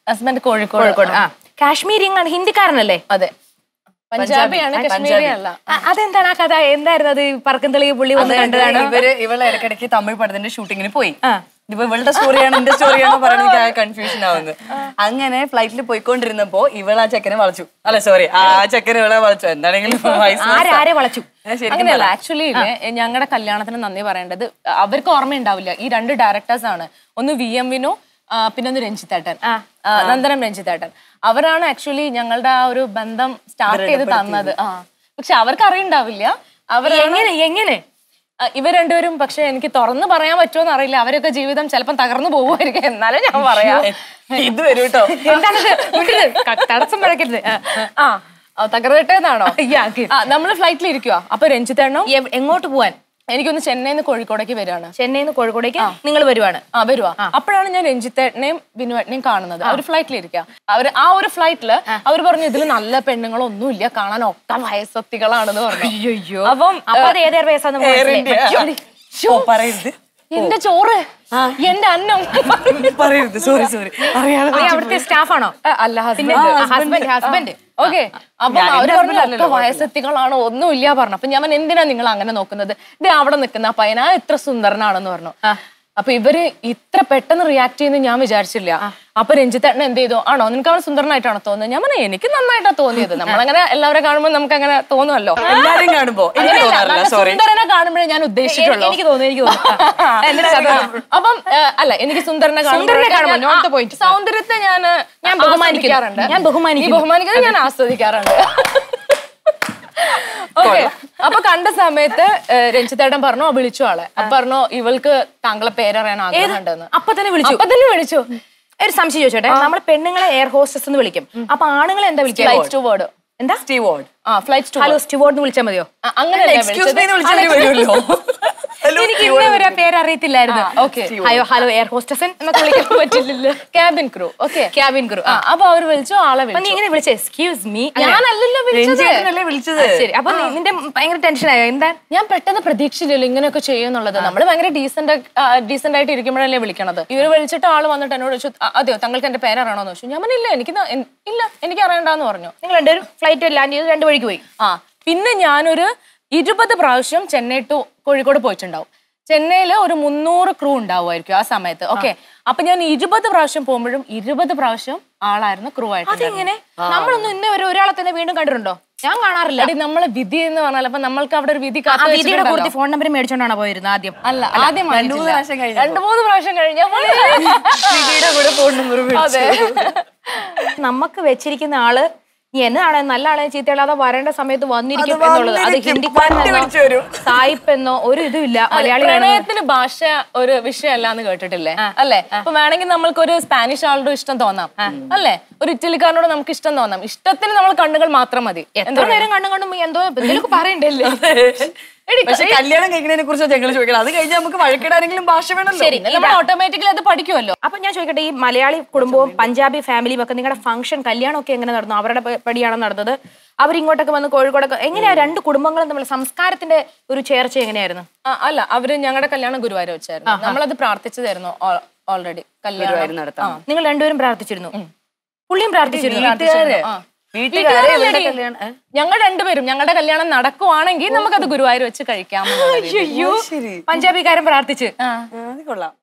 Husband Kozhikode Kozhikode ആ കാശ്മീരി ആണ് ഹിന്ദിക്കാരനല്ലേ അതെ പഞ്ചാബിയാണ് കശ്മീരി അല്ല ആ, അതെന്താണ് ആ കഥ എന്തായിരുന്നു അത് പറക്കന്തളി പുള്ളി വന്ന് കണ്ടതാണ് ഇവര് ഇവളെ ഇടയ്ക്കിടയ്ക്ക് തമിഴ് പടത്തിന്റെ ഷൂട്ടിങ്ങിന് പോയി ഇപ്പൊ ഇവളുടെ സ്റ്റോറിയാണ് എന്റെ സ്റ്റോറിയാണോ പറയുന്നത് എനിക്ക് കൺഫ്യൂഷൻ ആവുന്നത് അങ്ങനെ ഫ്ലൈറ്റിൽ പോയിക്കൊണ്ടിരുന്നപ്പോ ഇവൾ ആ ചെക്കനെ വളച്ചു അല്ല സോറി ആ ചെക്കനെ ഇവളെ വളച്ചു എന്താണെങ്കിലും vice versa. ആരാരെ വളച്ചു ഞാൻ ശരിക്കും അങ്ങനെയല്ല ആക്ച്വലി ഞങ്ങളുടെ കല്യാണത്തിന് നന്ദി പറയേണ്ടത് അവർക്ക് ഓർമ്മയുണ്ടാവില്ല ഈ രണ്ട് ഡയറക്ടേഴ്സ് ആണ് ഒന്ന് വി എം വിനു ആ, പിന്നെ ഒന്ന് രഞ്ജിത്തേട്ടൻ ആ, നന്ദനം രഞ്ജിത്തേട്ടൻ അവരാണ് ആക്ച്വലി ഞങ്ങളുടെ ആ ഒരു ബന്ധം സ്റ്റാർട്ട് ചെയ്ത് തന്നത് ആ പക്ഷെ അവർക്ക് അറിയണ്ടാവില്ല അവർ എങ്ങനെ എങ്ങനെ ഇവർ രണ്ടുപേരും പക്ഷെ എനിക്ക് തുറന്നു പറയാൻ പറ്റുമോ എന്ന് അറിയില്ല അവരൊക്കെ ജീവിതം ചിലപ്പം തകർന്നു പോകുമായിരിക്കും എന്നാലും ഞാൻ പറയാം ഇത് വരും കേട്ടോ എന്താണത് മിണ്ടരുത്. ക- തടസ്സം പഴക്കരുത് ആ. ആ, തകർന്നിട്ടേന്നാണോ Yeah, okay. നമ്മൾ ഫ്ലൈറ്റിൽ ഇരിക്കുക അപ്പൊ രഞ്ജിത്തേട്ടനോ എ- എങ്ങോട്ട് പോവാൻ എനിക്കൊന്ന് ചെന്നൈന്ന് കോഴിക്കോടേക്ക് വരികയാണ് ചെന്നൈയിൽ നിന്ന് കോഴിക്കോടേക്ക് നിങ്ങൾ വരുവാണ് ആ വരുവാ അപ്പോഴാണ് ഞാൻ രഞ്ജിത്തേട്ടനെയും ബിനുവേട്ടനെയും കാണുന്നത് അവർ ഫ്ലൈറ്റിൽ ഇരിക്കുക അവർ ആ ഒരു ഫ്ലൈറ്റില് അവർ പറഞ്ഞു ഇതിൽ നല്ല പെണ്ണുങ്ങളൊന്നും ഇല്ല കാണാൻ ഒക്കെ വയസ്സത്തികളാണെന്ന് പറഞ്ഞു അപ്പം അപ്പൊ അത് ഏതേറെ വയസ്സാന്ന് എയർ മനസ്സിലായി. ഇന്ത്യ ഓ, പറയരുത് എന്റെ ചോറ് എന്റെ അന്നം പറയരുത് സോറി സോറി അറിയാതെ നീ അവിടുത്തെ സ്റ്റാഫാണോ ആ, അല്ല ഹസ്ബൻഡ് ഹസ്ബൻഡ് ഹസ്ബൻഡ് ഓക്കെ അപ്പൊ അവര് പറഞ്ഞു ഒക്കെ വയസ്സെത്തികളാണോ ഒന്നുമില്ല പറഞ്ഞു അപ്പൊ ഞാൻ പറഞ്ഞു, എന്തിനാ നിങ്ങൾ അങ്ങനെ നോക്കുന്നത് ഇത് അവിടെ നിൽക്കുന്ന ആ പയ്യൻ ആ എത്ര സുന്ദരനാണെന്ന് പറഞ്ഞു അപ്പൊ ഇവര് ഇത്ര പെട്ടെന്ന് റിയാക്ട് ചെയ്യുന്ന ഞാൻ വിചാരിച്ചില്ല അപ്പൊ രഞ്ജിത്തേട്ടൻ എന്ത് ചെയ്തു ആണോ നിനക്ക് അവൻ സുന്ദരനായിട്ടാണോ തോന്നുന്നത് ഞാൻ പറഞ്ഞു എനിക്ക് നന്നായിട്ടാ തോന്നിയത് നമ്മളങ്ങനെ എല്ലാവരെ കാണുമ്പോൾ നമുക്ക് അങ്ങനെ തോന്നുമല്ലോ എല്ലാരും കാണുമ്പോ എനിക്ക് അങ്ങനെയല്ല, തോന്നാറില്ല നല്ല സോറി സുന്ദരനെ കാണുമ്പോഴേ ഞാൻ ഉദ്ദേശിച്ചിട്ടുള്ളൂ എനിക്ക് തോന്നുന്നു എനിക്ക് തോന്നുന്നു എന്നിട്ട് കഥ- അപ്പം ഏ, അല്ല എനിക്ക് സുന്ദരനെ സുന്ദരനെ കാണുമ്പോൾ, not the point. സൗന്ദര്യത്തെ ഞാൻ ഞാൻ ബഹുമാനിക്കുന്നു. ഞാൻ ബഹുമാനിക്കുന്നു. നീ ബഹുമാനിക്കുന്നത് ഞാൻ ആസ്വദിക്കാറുണ്ട് ഓക്കെ അപ്പൊ കണ്ട സമയത്ത് ഏ, രഞ്ജിത്തേട്ടൻ പറഞ്ഞു "ആ, വിളിച്ചു ആളെ അപ്പൊ പറഞ്ഞു ഇവൾക്ക് താങ്കളെ പേരറിയാൻ ആഗ്രഹമുണ്ടെന്ന് അപ്പൊ തന്നെ വിളിച്ചു അപ്പൊ തന്നെ വിളിച്ചു ഒരു സംശയം ചോദിച്ചോട്ടെ നമ്മള് പെണ്ണുങ്ങളെ എയർ ഹോസ്റ്റസ് എന്ന് വിളിക്കും അപ്പൊ ആണുങ്ങളെ എന്താ വിളിക്കുക ഫ്ലൈറ്റ് ടു വേർഡ് എന്താ സ്റ്റീവോർഡ് ആ ഫ്ലൈറ്റ് ടു ഹലോ സ്റ്റുവോർഡ് എന്ന് വിളിച്ചാൽ മതിയോ അങ്ങനെ എക്സ്ക്യൂസ് മീ വിളിച്ചിട്ട് വരുമല്ലോ Hello, എനിക്ക് steward. ഇന്നേ വരെ ആ പേര് അറിയത്തില്ലായിരുന്നു ഓക്കെ ഹലോ ഹലോ എയർ ഹോസ്റ്റസൻ എന്നൊക്കെ വിളിക്കാൻ പറ്റില്ലല്ലോ cabin crew okay cabin crew ആ അപ്പൊ അവർ വിളിച്ചു ആളെ അപ്പൊ നീ വിളിച്ചു ഇങ്ങനെ വിളിച്ചേ എക്സ്ക്യൂസ് മീ ഞാനല്ലല്ലോ വിളിച്ചത് രഞ്ജിയേട്ടനല്ലേ വിളിച്ചത് ശരി അപ്പൊ നീ- നിന്റെ ഭയങ്കര ടെൻഷൻ ആയോ എന്താ ഞാൻ പെട്ടെന്ന് പ്രതീക്ഷിച്ചില്ലല്ലോ ഇങ്ങനെയൊക്കെ ചെയ്യുന്നുള്ളത് നമ്മൾ ഭയങ്കര ഡീസന്റ് ഡീസെന്റ് ആയിട്ട് ഇരിക്കുമ്പോഴല്ലേ വിളിക്കണത് ഇവര് വിളിച്ചിട്ട് ആള് വന്നിട്ട് എന്നോട് ചോദിച്ചു "അ- അതെയോ താങ്കൾക്ക് എന്റെ പേരറിയണോന്ന് ചോദിച്ചു ഞാൻ പറഞ്ഞില്ല എനിക്ക് ന- എൻ- ഇല്ല എനിക്ക് അറിയണ്ടെന്ന് പറഞ്ഞു നിങ്ങൾ രണ്ടുപേരും ഫ്ലൈറ്റ് ലാൻഡ് ചെയ്ത് രണ്ട് വഴിക്ക് പോയി ആ പിന്നെ ഞാനൊരു ഇരുപത് പ്രാവശ്യം ചെന്നൈ ടു കോഴിക്കോട് പോയിട്ടുണ്ടാവും ചെന്നൈയിൽ ഒരു മുന്നൂറ് ക്രൂ ഉണ്ടാവുമായിരിക്കും ആ സമയത്ത് ഓക്കെ അപ്പൊ ഞാൻ ഇരുപത് പ്രാവശ്യം പോകുമ്പോഴും ഇരുപത് പ്രാവശ്യം ആളായിരുന്നു ക്രൂ ആയിട്ട് അതെങ്ങനെ നമ്മളൊന്നും ഇന്നേ വരെ ഒരാളെ തന്നെ വീണ്ടും കണ്ടിട്ടുണ്ടോ ഞാൻ കാണാറില്ല നമ്മളെ വിധി എന്ന് പറഞ്ഞാൽ അപ്പൊ നമ്മൾക്ക് അവിടെ ഒരു വിധി ആ കാത്തു വിധിയുടെ വെച്ചിട്ടുണ്ടല്ലോ. കൂടുതൽ ഫോൺ നമ്പർ മേടിച്ചോണ്ടാണോ പോയിരുന്നത് ആദ്യം അല്ല ആദ്യം രണ്ടു മൂന്ന് പ്രാവശ്യം കഴിഞ്ഞപ്പോ. രണ്ടു മൂന്ന് പ്രാവശ്യം കഴിഞ്ഞപ്പോൾ വിധിയുടെ കൂടെ ഫോൺ നമ്പർ അതെ നമുക്ക് വെച്ചിരിക്കുന്ന ആള് നീ എന്നതാണ് നല്ല ആളെ ചീത്തയാളാതെ വരേണ്ട സമയത്ത് വന്നിരിക്കും അത് എന്നുള്ളത് അത് വന്നിരിക്കും. ഹിന്ദിക്കാരനെന്നോ വണ്ടി പിടിച്ച് വരും. സായിപ്പ് എന്നോ ഒരു ഇതുമില്ല മലയാളികളാണ് പ്രണയത്തിന് ഭാഷ ഒരു വിഷയമല്ല എന്ന് കേട്ടിട്ടില്ലേ അല്ലേ അപ്പൊ വേണമെങ്കിൽ നമ്മൾക്ക് ഒരു സ്പാനിഷ് ആളുടെ ഇഷ്ടം തോന്നാം അല്ലേ ഒരു ഇറ്റലിക്കാരനോട് നമുക്ക് ഇഷ്ടം തോന്നാം ഇഷ്ടത്തിന് നമ്മൾ കണ്ണുകൾ മാത്രം മതി എത്ര നേരം കണ്ണും കണ്ടും എന്തോ എന്തെങ്കിലും പറയണ്ടല്ലേ പക്ഷെ കല്യാണം കഴിക്കുന്നതിനെ കുറിച്ച് ഞങ്ങൾ ചോദിക്കണം അത് കഴിഞ്ഞ് നമുക്ക് വഴക്കിടാനെങ്കിലും ഭാഷ വേണമല്ലോ ശരി നമ്മൾ ഓട്ടോമാറ്റിക്കലി അത് പഠിക്കുമല്ലോ അപ്പൊ ഞാൻ ചോദിക്കട്ടെ ഈ മലയാളി കുടുംബവും പഞ്ചാബി ഫാമിലിയും ഒക്കെ നിങ്ങളുടെ ഫംഗ്ഷൻ കല്യാണം ഒക്കെ എങ്ങനെ നടന്നു അവരുടെ പ- പടിയാണോ നടന്നത് അവരിങ്ങോട്ടൊക്കെ വന്ന് കോഴിക്കോടൊക്കെ എങ്ങനെയാ രണ്ട് കുടുംബങ്ങളും തമ്മിൽ സംസ്കാരത്തിന്റെ ഒരു ചേർച്ച എങ്ങനെയായിരുന്നു ആ, അല്ല അവര് ഞങ്ങളുടെ കല്യാണം ഗുരുവായൂർ വെച്ചായിരുന്നു നമ്മളത് പ്രാർത്ഥിച്ചതായിരുന്നു ഓൾറെഡി കല്യാണം നടത്താം നിങ്ങൾ രണ്ടുപേരും പ്രാർത്ഥിച്ചിരുന്നു പുള്ളിയും പ്രാർത്ഥിച്ചിരുന്നു വീട്ടുകാര് ആ. വീട്ടുകാരെ ഇവരുടെ വീട്ടുകാരല്ലടി. കല്യാണം ഏ? ഞങ്ങൾ രണ്ടുപേരും ഞങ്ങളുടെ കല്യാണം നടക്കുവാണെങ്കിൽ നമുക്കത് ഗുരുവായൂർ വെച്ച് കഴിക്കാം അയ്യോ ശരി പഞ്ചാബിക്കാരൻ പ്രാർത്ഥിച്ച് ആ, അത് കൊള്ളാം